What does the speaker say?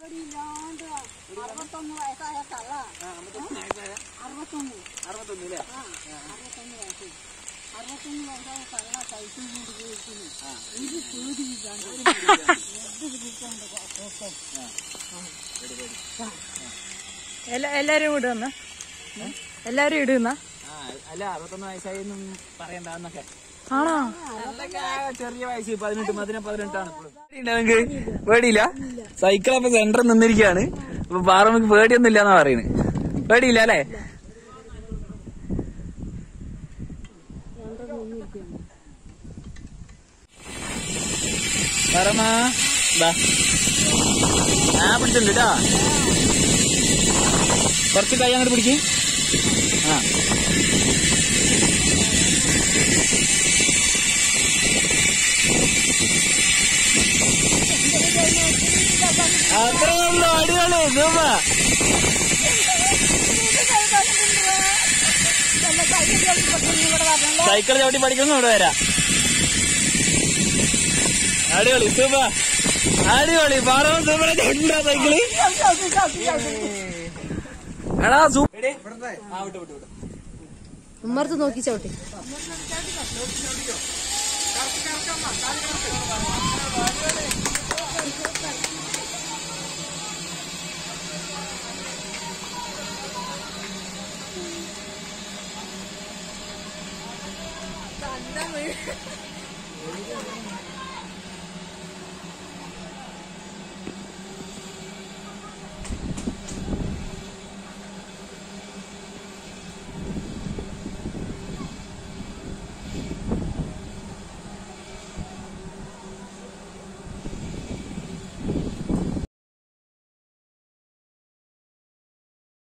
ഇല്ലാണ്ട് അറുപത്തൊന്ന് വയസ്സായ തള്ള അറുപത്തൊന്ന് അറുപത്തൊന്ന് അല്ലേ ആ അറുപത്തൊന്ന് വയസ്സ് അറുപത്തൊന്ന് വയസ്സായ തള്ള കൈക്കും കൊണ്ട് പോയിരിക്കുന്നു ഇത് പേടിയില്ലാണ്ട് എന്ത് പിടിച്ചോണ്ട് പോക്കം എല്ലാ എല്ലാരും ഇവിടെ വന്ന എല്ലാരും ഇടുന്ന ആ അല്ല അറുപത്തൊന്ന് വയസ്സായെന്നും പറയണ്ടെന്നൊക്കെ ആണോ അതൊക്കെ ആ ചെറിയ വയസ്സ് പതിനെട്ട് പതിനെ പതിനെട്ടാണ് നിങ്ങൾക്ക് പേടിയില്ല സൈക്കിൾ അപ്പൊ സെന്ററിൽ നിന്നിരിക്കാണ് അപ്പൊ പാറമ്മക്ക് പേടിയൊന്നും ഇല്ലാന്നാ പറയുന്നത് പേടിയില്ല അല്ലേ പാറമ്മ ദാ. ആ പിടിച്ചിട്ടുണ്ട് കേട്ടാ കുറച്ച് കൈ അങ്ങോട്ട് പിടിക്ക് ആ അത്രേ ഉള്ളൂ അടിപൊളി സൂപ്പർ സൈക്കിൾ ചവിട്ടി പഠിക്കുന്നു ഇവിടെ വരാം അടിപൊളി സൂപ്പർ അടിപൊളി പാറവും സൂപ്പർ ചവിട്ടിണ്ടാ സൈക്കിള് എടാ സൂപ്പർ ആ വിട്ടു വിട്ടു വിട്ടു ഉമ്മർത്ത് നോക്കി ചവിട്ടി ആ